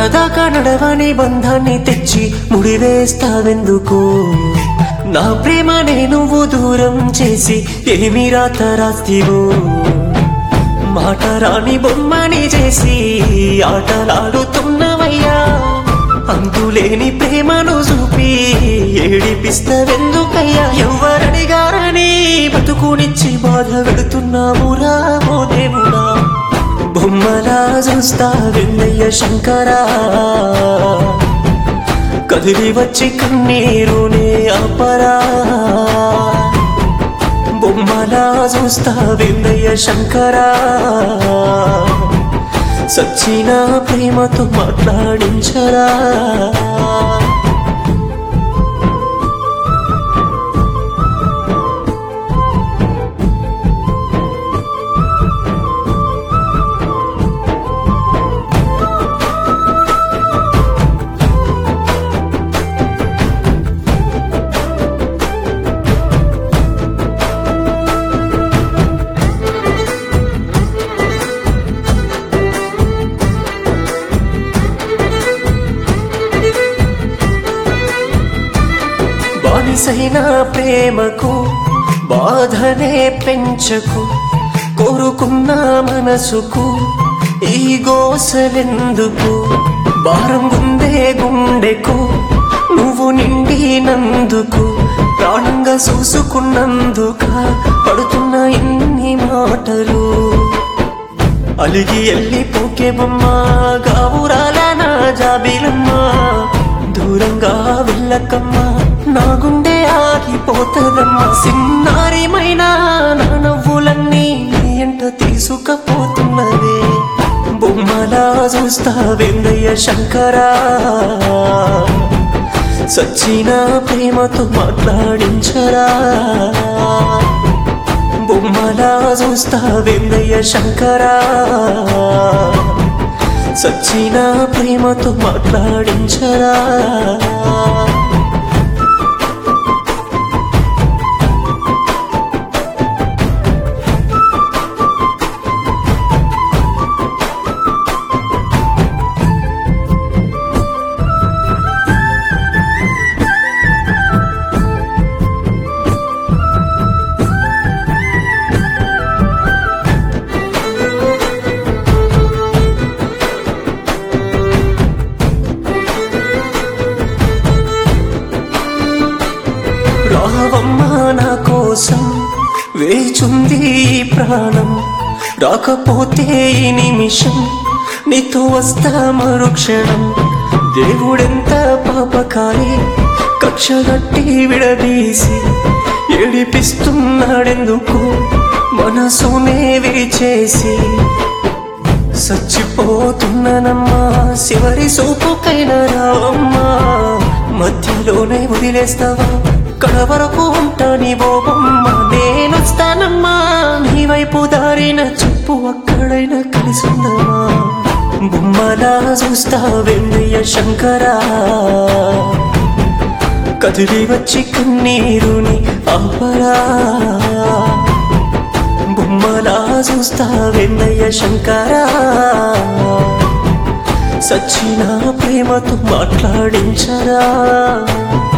కడదాకా నడవని బంధాన్ని తెచ్చి ముడివేస్తావెందుకు నా ప్రేమనే నువ్వు దూరం చేసి ఏమి రాత రాస్తీవు మాట రాని బొమ్మని చేసి ఆటలాడుతున్నవయ్యా అంతులేని ప్రేమను చూపి ఏడిపిస్తవెందుకయ్యా ఎవరడిగారని బతుకునిచ్చి బాధ పెడుతున్నావురా ఓ దేవుడా బొమ్మలా చూస్తా వెన్నయ్య శంకరా కదిలి వచ్చి కన్నీరునే అపరా బొమ్మలా చూస్తా వెన్నయ్య శంకరా సచ్చిన ప్రేమతో మాట్లాడించరా బానిసైన ప్రేమకు బాధనే పెంచకు కోరుకున్న మనసుకు ఈ గోసలెందుకు భారం గుందే గుండెకు నువ్వు నిండినందుకు ప్రాణంగా చూసుకున్నందుక పడుతున్న ఇన్ని మాటలు అలిగి ఎల్లి పోకే బొమ్మ గావురాల నా జాబిలమ్మ దూరంగా వెళ్ళకమ్మా నా గుండె ఆగిపోతదమ్మా సిన్నారిమైనా నా నవ్వులన్నీ నీ ఎంట తీసుకపోతున్నవే బొమ్మలా చూస్తా వెందయ్య శంకరా సచ్చిన ప్రేమతో మాట్లాడించరా బొమ్మలా చూస్తా వెందయ్య శంకరా సచ్చిన ప్రేమతో మాట్లాడించరా రావమ్మా నా కోసం వేచుంది ఈ ప్రాణం రాకపోతే ఈ నిమిషం నీతో వస్తా మరుక్షణం దేవుడెంత పాపకారి కక్షగట్టి విడదీసి ఏడిపిస్తున్నాడెందుకు మనసునే విరిచేసి సచ్చిపోతున్నానమ్మా శివరి సూపుకైనా రావమ్మా మధ్యలోనే వదిలేస్తావా కడ వరకు ఉంటా నీ బొమ్మ నేనొస్తానమ్మా నీ వైపు దారిన చెప్పు అక్కడైనా కలిసిందమ్మా బొమ్మలా చూస్తా వెన్నయ్య శంకరా కదిలి వచ్చి కన్నీరుని ఆపరా బొమ్మలా చూస్తా వెన్నయ్య శంకరా సచ్చిన ప్రేమతో మాట్లాడించరా